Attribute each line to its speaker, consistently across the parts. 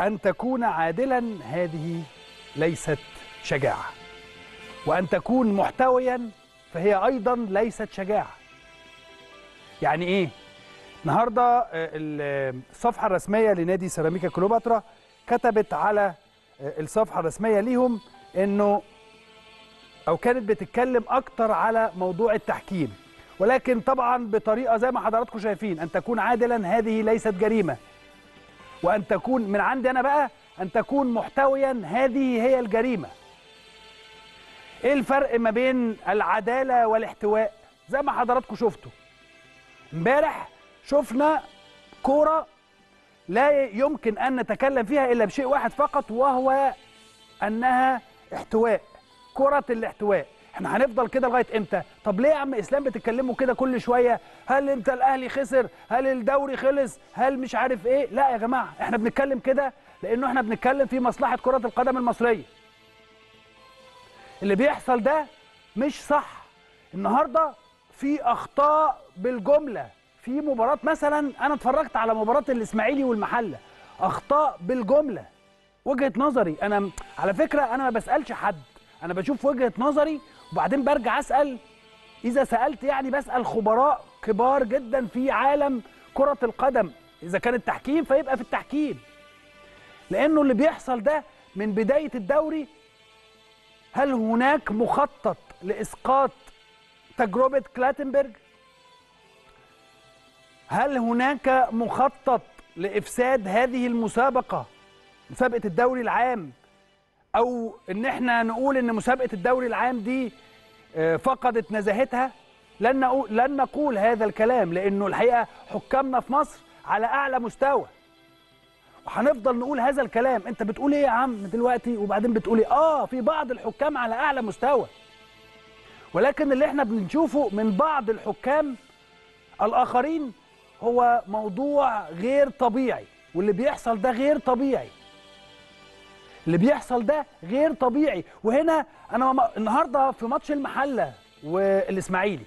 Speaker 1: أن تكون عادلا هذه ليست شجاعة وأن تكون محتويا فهي أيضا ليست شجاعة يعني إيه؟ النهاردة آه، ال- الصفحة الرسمية لنادي سيراميكا كليوباترا كتبت على آه، الصفحة الرسمية ليهم إنه أو كانت بتتكلم أكتر على موضوع التحكيم ولكن طبعا بطريقة زي ما حضراتكم شايفين أن تكون عادلا هذه ليست جريمة وأن تكون من عندي أنا بقى أن تكون محتويا هذه هي الجريمة إيه الفرق ما بين العدالة والاحتواء زي ما حضراتكم شفتوا امبارح شفنا كورة لا يمكن أن نتكلم فيها إلا بشيء واحد فقط وهو أنها احتواء كرة الاحتواء احنا هنفضل كده لغايه امتى طب ليه يا عم اسلام بتتكلموا كده كل شويه هل انت الاهلي خسر هل الدوري خلص هل مش عارف ايه لا يا جماعه احنا بنتكلم كده لانه احنا بنتكلم في مصلحه كره القدم المصريه اللي بيحصل ده مش صح النهارده في اخطاء بالجمله في مباراه مثلا انا اتفرجت على مباراه الاسماعيلي والمحله اخطاء بالجمله وجهه نظري انا على فكره انا ما بسالش حد انا بشوف وجهه نظري وبعدين برجع اسال اذا سالت يعني بسال خبراء كبار جدا في عالم كره القدم اذا كان التحكيم فيبقى في التحكيم لانه اللي بيحصل ده من بدايه الدوري هل هناك مخطط لاسقاط تجربه كلاتنبرج هل هناك مخطط لافساد هذه المسابقه مسابقه الدوري العام او ان احنا نقول ان مسابقه الدوري العام دي آه، فقدت نزاهتها لن نقول لن نقول هذا الكلام لانه الحقيقه حكامنا في مصر على اعلى مستوى وهنفضل نقول هذا الكلام انت بتقول ايه يا عم دلوقتي وبعدين بتقول ايه اه في بعض الحكام على اعلى مستوى ولكن اللي احنا بنشوفه من بعض الحكام الاخرين هو موضوع غير طبيعي واللي بيحصل ده غير طبيعي اللي بيحصل ده غير طبيعي وهنا انا م- النهارده في ماتش المحله والاسماعيلي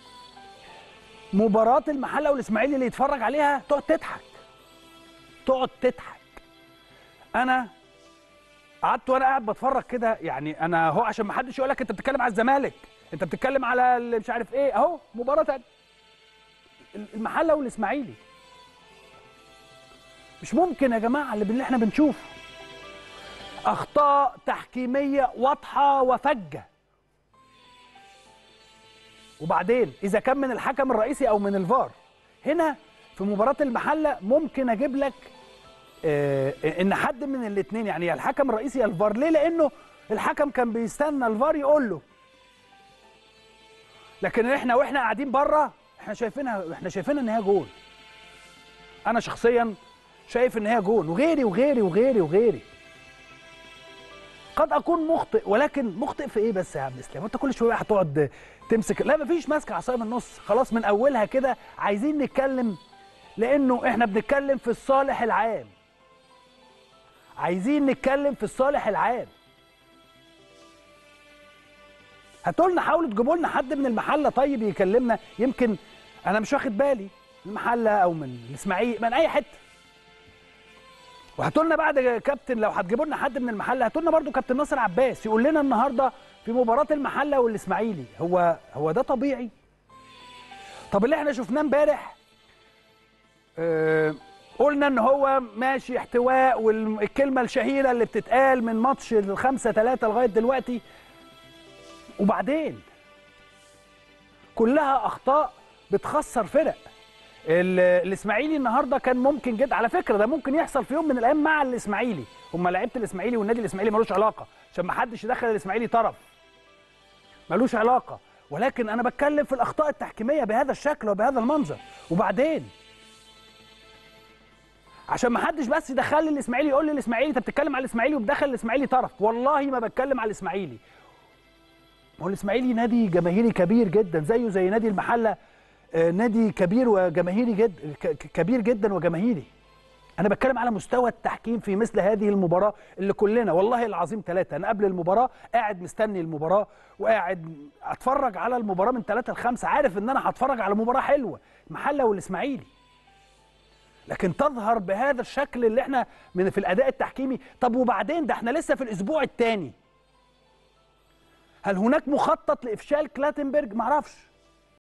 Speaker 1: مباراه المحله والاسماعيلي اللي يتفرج عليها تقعد تضحك تقعد تضحك انا قعدت وانا قاعد بتفرج كده يعني انا اهو عشان ما حدش يقول لك انت بتتكلم على الزمالك انت بتتكلم على اللي مش عارف ايه اهو مباراه تانية. المحله والاسماعيلي مش ممكن يا جماعه اللي اللي احنا بنشوفه اخطاء تحكيميه واضحه وفجه وبعدين اذا كان من الحكم الرئيسي او من الفار هنا في مباراه المحله ممكن اجيب لك آه، ان حد من الاثنين يعني يا الحكم الرئيسي يا الفار ليه لانه الحكم كان بيستنى الفار يقول له لكن احنا واحنا قاعدين بره احنا شايفينها احنا شايفين ان هي جول انا شخصيا شايف ان هي جول وغيري وغيري وغيري وغيري قد اكون مخطئ ولكن مخطئ في ايه بس يا عم اسلام انت كل شويه هتقعد تمسك لا مفيش ماسكه عصايه من النص خلاص من اولها كده عايزين نتكلم لانه احنا بنتكلم في الصالح العام عايزين نتكلم في الصالح العام هاتوا لنا حاولوا تجيبوا لنا حد من المحله طيب يكلمنا يمكن انا مش واخد بالي من المحله او من الاسماعيلي من اي حته وهاتوا لنا بعد كابتن لو هتجيبوا لنا حد من المحله هاتوا لنا برضه كابتن ناصر عباس يقول لنا النهارده في مباراه المحله والاسماعيلي هو هو ده طبيعي طب اللي احنا شفناه امبارح آه قلنا ان هو ماشي احتواء والكلمه الشهيره اللي بتتقال من ماتش الخمسة ثلاثة لغايه دلوقتي وبعدين كلها اخطاء بتخسر فرق ال- الاسماعيلي النهارده كان ممكن جدا على فكره ده ممكن يحصل في يوم من الايام مع الاسماعيلي هم لعيبه الاسماعيلي والنادي الاسماعيلي ملوش علاقه عشان ما حدش يدخل الاسماعيلي طرف ملوش علاقه ولكن انا بتكلم في الاخطاء التحكيميه بهذا الشكل وبهذا المنظر وبعدين عشان ما حدش بس يدخل لي الاسماعيلي يقول لي الاسماعيلي انت بتتكلم على الاسماعيلي وبدخل الاسماعيلي طرف والله ما بتكلم على الاسماعيلي هو الاسماعيلي نادي جماهيري كبير جدا زيه زي نادي المحله آه، نادي كبير وجماهيري جد ك- ك- كبير جدا وجماهيري انا بتكلم على مستوى التحكيم في مثل هذه المباراه اللي كلنا والله العظيم ثلاثه انا قبل المباراه قاعد مستني المباراه وقاعد اتفرج على المباراه من ثلاثة لخمسة عارف ان انا هتفرج على مباراه حلوه المحله والاسماعيلي لكن تظهر بهذا الشكل اللي احنا من في الاداء التحكيمي طب وبعدين ده احنا لسه في الاسبوع الثاني هل هناك مخطط لافشال كلاتنبرج معرفش